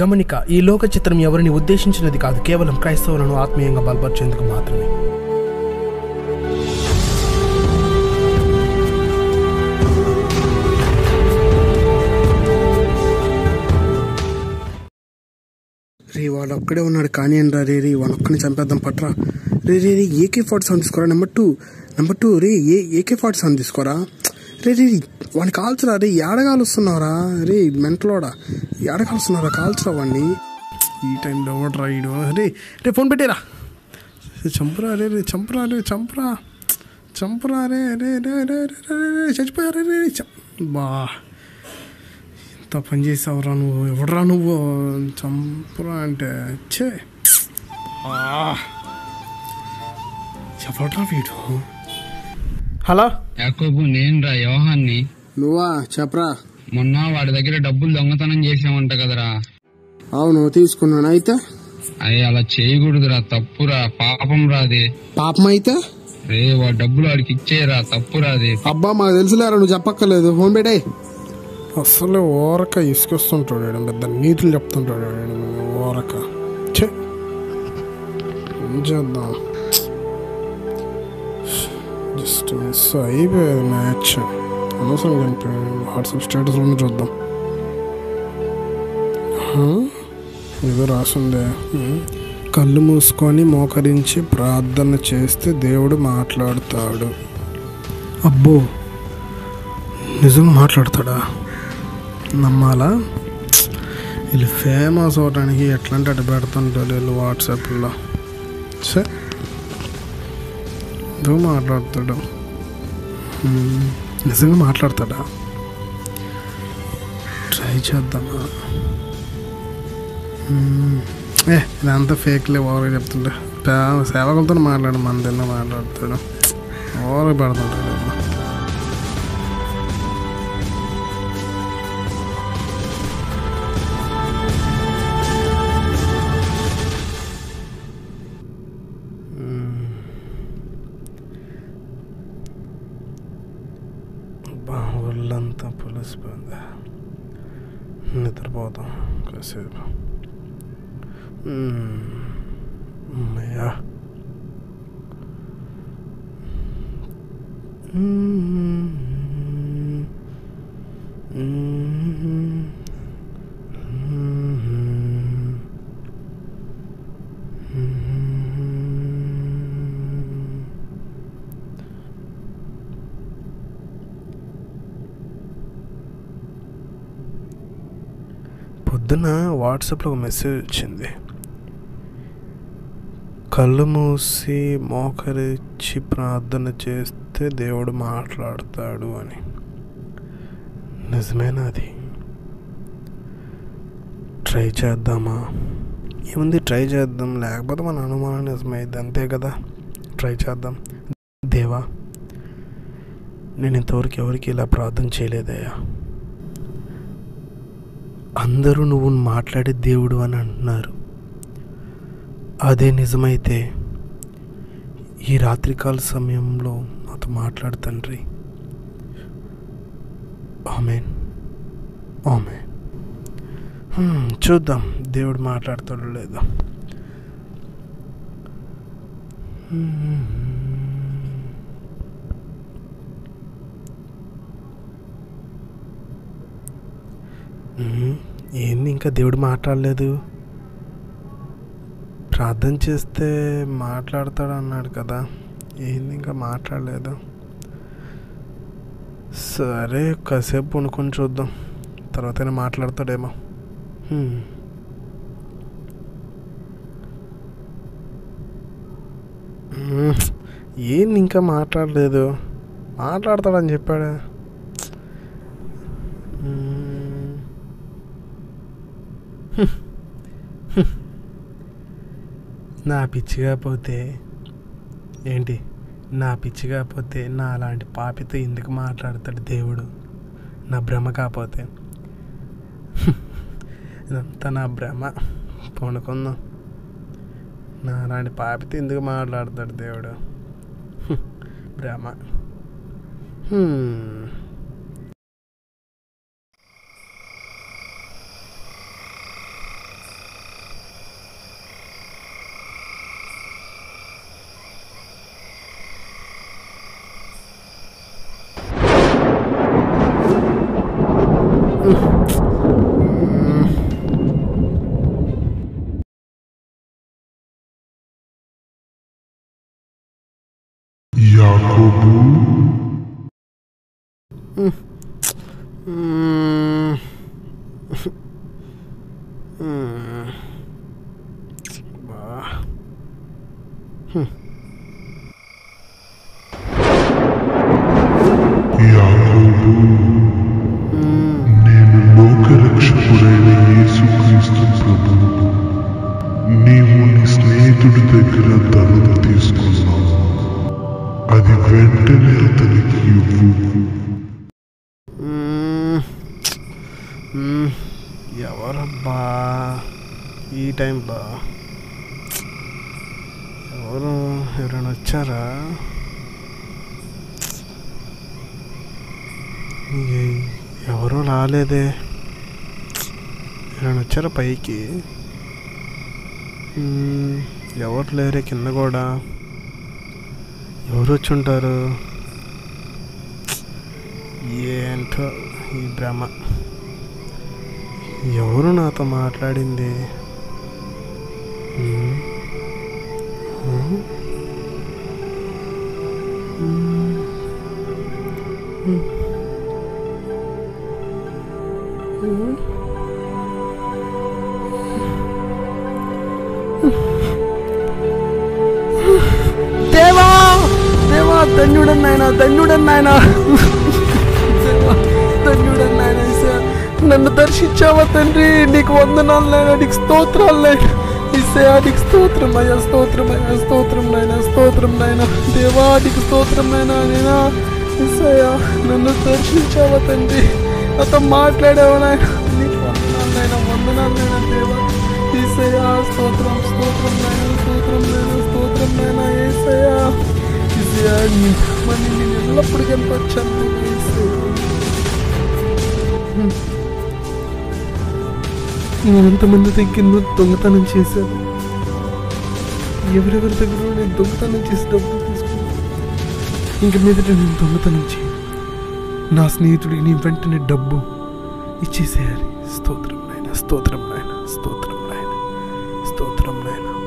గమనిక ఈ లోక చిత్రం ఎవరిని ఉద్దేశించినది కాదు కేవలం క్రైస్తవులను ఆత్మీయంగా బలపరిచేందుకు మాత్రమే రే వాడు ఒక్కడే ఉన్నాడు కానీ రా రే రే వాడు ఒక్కని చంపేద్దాం పట్రా రే రే రే ఏకే ఫార్టీ సెవెన్ తీసుకోరా నెంబర్ టూ నెంబర్ టూ రే ఏ ఏకే ఫార్టీ సెవెన్ తీసుకోరా రే రే వాడిని కాల్చురా రే ఏడగాలుస్తున్నారా రే మెంటలోడా ఏడగాలుస్తున్నారా కాల్చురా వాడిని ఈ టైంలో ఎవడరా ఈడు రే రే ఫోన్ పెట్టేరా చంపురా రే రే చంపురా రే చంపురా చంపురా రే రే రే రే రే రే రే చచ్చిపోయారా రే రే చ- బా ఎంత పని చేసావురా నువ్వు ఎవడరా నువ్వు చంపురా అంటే చే ఆ. ఎవడ్రా వీడు హలో యాకోబు నేనురా యోహాన్ని నువ్వా చెప్పరా మొన్న వాడి దగ్గర డబ్బులు దొంగతనం చేసామంట కదరా అవును తీసుకున్నాను అయితే అయ్యి అలా చేయకూడదురా తప్పురా పాపం రాది పాపం అయితే రే వాడి డబ్బులు వాడికి ఇచ్చేయరా తప్పురాది అబ్బా మాకు తెలుసులేరా నువ్వు చెప్పక్కర్లేదు ఫోన్ పెట్టే అసలు ఓరక ఇసుకొస్తుంటాడు ఈడు. పెద్ద నీతులు చెప్తుంటాడు ఈడు. ఓరక ఛే ఏం చేద్దాం జస్ట్ మిస్ అయిపోయేది మ్యాచ్ అనవసరం చనిపోయాడు వాట్సాప్ స్టేటస్లోనే చూద్దాం హా? ఏదో రాసుందే హ్మ్. కళ్ళు మూసుకొని మోకరించి ప్రార్థన చేస్తే దేవుడు మాట్లాడతాడు అబ్బో నిజంగా మాట్లాడతాడా నమ్మాలా వీళ్ళు ఫేమస్ అవడానికి ఎట్లాంటి అటు పెడుతుంటారు వీళ్ళు వాట్సాప్లో సరే ఎందుకు మాట్లాడతాడు హ్మ్, నిజంగా మాట్లాడతాడా ట్రై చేద్దామా హ్మ్, ఏ ఇదంతా ఫేక్లే ఓవర్గా చెప్తుంటే పే- సేవకులతో మాట్లాడు మన దగ్గర మాట్లాడతాడు ఓవర్గా పెడుతుంటాడు వీళ్ళు. అబ్బా, ఒళ్ళంతా పులిసిపోయింది నిద్రపోతాం కాసేపు మ్మ్. అమ్మయ్యా మ్మ్. మ్మ్. మ్మ్. మ్మ్. పొద్దున వాట్సాప్లో ఒక మెసేజ్ వచ్చింది కళ్ళు మూసి మోకరిచ్చి ప్రార్థన చేస్తే దేవుడు మాట్లాడతాడు అని నిజమేనా అది ట్రై చేద్దామా ఏముంది ట్రై చేద్దాం లేకపోతే మన అనుమానం నిజమైంది అంతే కదా ట్రై చేద్దాం దేవా నేను ఇంతవరకు ఎవరికి ఇలా ప్రార్థన చేయలేదయ్యా అందరూ నువ్వు మాట్లాడే దేవుడు అని అంటున్నారు అదే నిజమైతే ఈ రాత్రికాల సమయంలో నాతో మాట్లాడు తండ్రి ఆమెన్ ఆమెన్ హ్మ్, చూద్దాం దేవుడు మాట్లాడతాడో లేదో హ్మ్, ఏంది ఇంకా దేవుడు మాట్లాడలేదు ప్రార్థన చేస్తే మాట్లాడతాడు అన్నాడు కదా ఏంది ఇంకా మాట్లాడలేదు సరే కాసేపు కొనుక్కొని చూద్దాం తర్వాత మాట్లాడతాడేమో హ్మ్. హ్మ్. ఏంది ఇంకా మాట్లాడలేదు మాట్లాడతాడని చెప్పాడు హ్మ్. హ్మ్. హ్మ్. నా పిచ్చి కాకపోతే ఏంటి నా పిచ్చి కాకపోతే నా అలాంటి పాపితో ఎందుకు మాట్లాడతాడు దేవుడు నా భ్రమ కాకపోతే ఇదంతా నా భ్రమ పడుకుందాం నా అలాంటి పాపితో ఎందుకు మాట్లాడతాడు దేవుడు హ్మ్. భ్రమ హ్మ్. యాకోబు మ్మ్. మ్మ్. బా. యాకోబు నేను లోకరక్షకుడైన యేసుక్రీస్తు ప్రభువు నీవు నీ స్నేహితుడి దగ్గర ధనం తీసుకున్నావు అది వెంటనే అతనికి ఇవ్వు మ్మ్. మ్మ్. ఎవరబ్బా ఈ టైంలో ఎవరు ఎవరైనా వచ్చారా ఏ- ఎవరూ రాలేదే ఎవరైనా వచ్చారా పైకి మ్మ్. ఎవరు లేరే కింద కూడా ఎవరు వచ్చి ఉంటారు ఏంటో ఈ భ్రమ ఎవరు నాతో మాట్లాడింది ఉమ్. ఉమ్. ఉమ్. ఉమ్. ఉమ్. దేవా దేవా ధన్యుడన్ నాయన ధన్యుడన్ నాయన దేవా, ధన్యుడన్ నాయన ఈసా. నన్ను దర్శించావా తండ్రి నీకు వందనాలు నాయన నీకు స్తోత్రాలు నాయన ఇసయా నీకు స్తోత్రం అయ్యా స్తోత్రం అయ్యా స్తోత్రం నాయన స్తోత్రం నాయన దేవా నీకు స్తోత్రం నాయన నేనా ఇసయా నన్ను దర్శించావా తండ్రి నాతో మాట్లాడావా నాయన నీకు వందనాలు నాయన వందనాలు నాయన దేవా ఈసయా స్తోత్రం స్తోత్రం నాయన స్తోత్రం నాయన స్తోత్రం నాయన ఏసయా ఈసయా మరి నేను ఎల్లప్పుడు కనిపించాను నేను ఎంతమంది దగ్గర దొంగతనం చేశాను ఎవరెవరి దగ్గర నేను దొంగతనం చేసి డబ్బులు తీసుకున్నాను ఇంక మీదట నేను దొంగతనం చేయను నా స్నేహితుడికి నీ వెంటనే డబ్బు ఇచ్చేసేయాలి స్తోత్రం నాయన స్తోత్రం నాయన స్తోత్రం నాయన స్తోత్రం నాయన